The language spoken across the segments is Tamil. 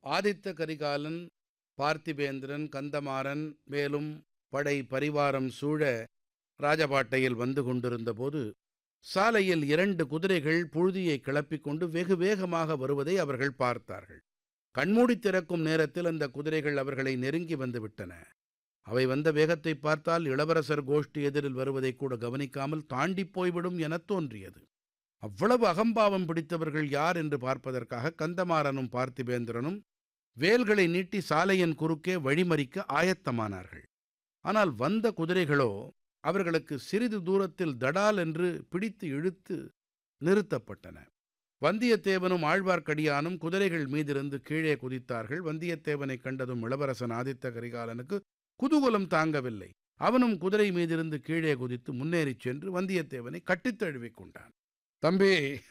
ஆதித்த கரிகாலன் பார்த்திபேந்திரன் கந்தமாறன் மேலும் படை பரிவாரம் சூழ ராஜபாட்டையில் வந்து கொண்டிருந்தபோது சாலையில் இரண்டு குதிரைகள் புழுதியை கிளப்பிக் கொண்டு வெகு வேகமாக வருவதை அவர்கள் பார்த்தார்கள் கண்மூடி திறக்கும் நேரத்தில் அந்த குதிரைகள் அவர்களை நெருங்கி வந்து விட்டன அவை வந்த வேகத்தை பார்த்தால் இளவரசர் கோஷ்டி எதிரில் வருவதை கூட கவனிக்காமல் தாண்டி போய்விடும் எனத் தோன்றியது அவ்வளவு அகம்பாவம் பிடித்தவர்கள் யார் என்று பார்ப்பதற்காக கந்தமாறனும் பார்த்திபேந்திரனும் வேல்களை நீட்டி சாலையின் குறுக்கே வழிமறிக்க ஆயத்தமானார்கள் ஆனால் வந்த குதிரைகளோ அவர்களுக்கு சிறிது தூரத்தில் தடால் என்று பிடித்து இழுத்து நிறுத்தப்பட்டன வந்தியத்தேவனும் ஆழ்வார்க்கடியானும் குதிரைகள் மீதிருந்து கீழே குதித்தார்கள் வந்தியத்தேவனை கண்டதும் இளவரசன் ஆதித்த கரிகாலனுக்கு குதூகலம் தாங்கவில்லை அவனும் குதிரை மீதிருந்து கீழே குதித்து முன்னேறிச் சென்று வந்தியத்தேவனை கட்டித் தழுவிக் கொண்டான் தம்பி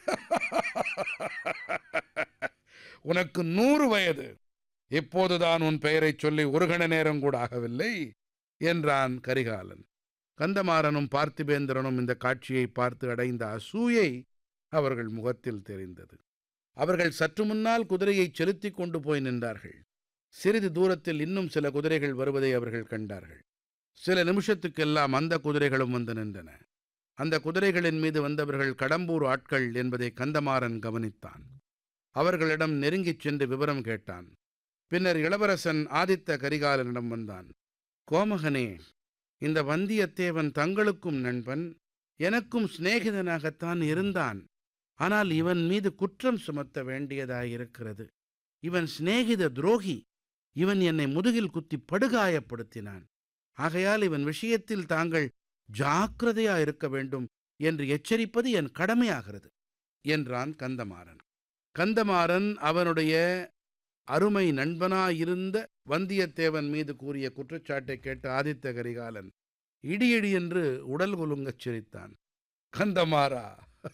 உனக்கு நூறு வயது இப்போதுதான் உன் பெயரைச் சொல்லி ஒரு கண நேரம் கூட ஆகவில்லை என்றான் கரிகாலன் கந்தமாறனும் பார்த்திபேந்திரனும் இந்த காட்சியை பார்த்து அடைந்த அசூயை அவர்கள் முகத்தில் தெரிந்தது அவர்கள் சற்று முன்னால் குதிரையை செலுத்திக் கொண்டு போய் நின்றார்கள் சிறிது தூரத்தில் இன்னும் சில குதிரைகள் வருவதை அவர்கள் கண்டார்கள் சில நிமிஷத்துக்கெல்லாம் அந்த குதிரைகளும் வந்து நின்றன அந்த குதிரைகளின் மீது வந்தவர்கள் கடம்பூர் ஆட்கள் என்பதை கந்தமாறன் கவனித்தான் அவர்களிடம் நெருங்கிச் சென்று விவரம் கேட்டான் பின்னர் இளவரசன் ஆதித்த கரிகாலனிடம் வந்தான் கோமகனே இந்த வந்தியத்தேவன் தங்களுக்கும் நண்பன் எனக்கும் சிநேகிதனாகத்தான் இருந்தான் ஆனால் இவன் மீது குற்றம் சுமத்த வேண்டியதாயிருக்கிறது இவன் சிநேகித துரோகி இவன் என்னை முதுகில் குத்தி படுகாயப்படுத்தினான் ஆகையால் இவன் விஷயத்தில் தாங்கள் ஜாக்கிரதையா இருக்க வேண்டும் என்று எச்சரிப்பது என் கடமையாகிறது என்றான் கந்தமாறன் கந்தமாறன் அவனுடைய அருமை நண்பனாயிருந்த வந்தியத்தேவன் மீது கூறிய குற்றச்சாட்டை கேட்ட ஆதித்த கரிகாலன் இடியிடி என்று உடல் குலுங்கச் சிரித்தான் கந்தமாறா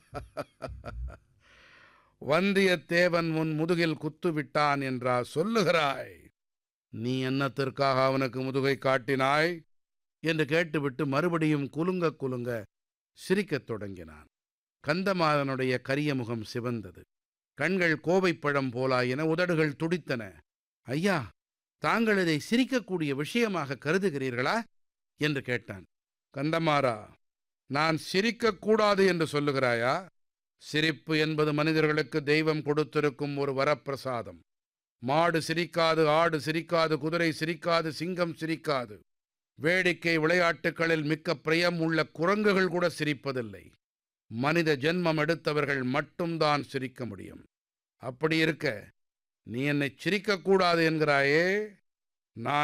வந்தியத்தேவன் உன் முதுகில் குத்து விட்டான் என்றா சொல்லுகிறாய் நீ என்னத்திற்காக அவனுக்கு முதுகை காட்டினாய் என்று கேட்டுவிட்டு மறுபடியும் குலுங்க குலுங்க சிரிக்கத் தொடங்கினான் கந்தமாறனுடைய கரிய முகம் சிவந்தது கண்கள் கோவைப்பழம் போலாயின உதடுகள் துடித்தன ஐயா தாங்கள் இதை சிரிக்கக்கூடிய விஷயமாக கருதுகிறீர்களா என்று கேட்டான் கந்தமாறா நான் சிரிக்கக்கூடாது என்று சொல்லுகிறாயா சிரிப்பு என்பது மனிதர்களுக்கு தெய்வம் கொடுத்திருக்கும் ஒரு வரப்பிரசாதம் மாடு சிரிக்காது ஆடு சிரிக்காது குதிரை சிரிக்காது சிங்கம் சிரிக்காது வேடிக்கை விளையாட்டுகளில் மிக்க பிரியம் உள்ள குரங்குகள் கூட சிரிப்பதில்லை மனித ஜென்மம் எடுத்தவர்கள் மட்டும்தான் சிரிக்க முடியும் அப்படி இருக்க நீ என்னை சிரிக்கக்கூடாது என்கிறாயே நான்